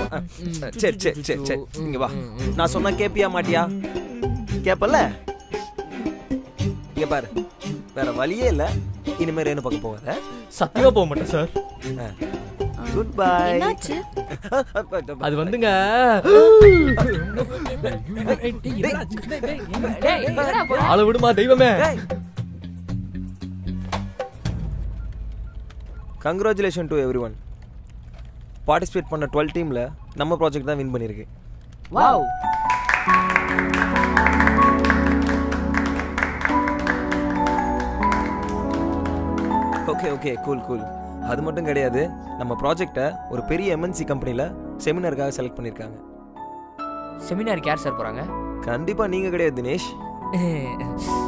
சரி சரி சரி சரி இங்க வா நான் சொன்னா கேப்பியா மாட்டியா கேப்பல இங்க பாரு வேற வழியே இல்ல இனிமே ரேணு பக்கம் போகாத சத்தியமா போக மாட்டேன் சார் குட் பை என்னாச்சு அது வந்துங்க ஆளை விடுமா தெய்வமே congratulation to everyone participate பண்ண டுவெல் டீமில் நம்ம ப்ராஜெக்ட் தான் வின் பண்ணியிருக்கு wow okay okay cool cool அது மட்டும் கிடையாது நம்ம ப்ராஜெக்டை ஒரு பெரிய எம்என்சி கம்பெனியில் செமினாருக்காக செலக்ட் பண்ணியிருக்காங்க செமினாருக்கு யார் சார் போறாங்க கண்டிப்பாக நீங்கள் கிடையாது தினேஷ்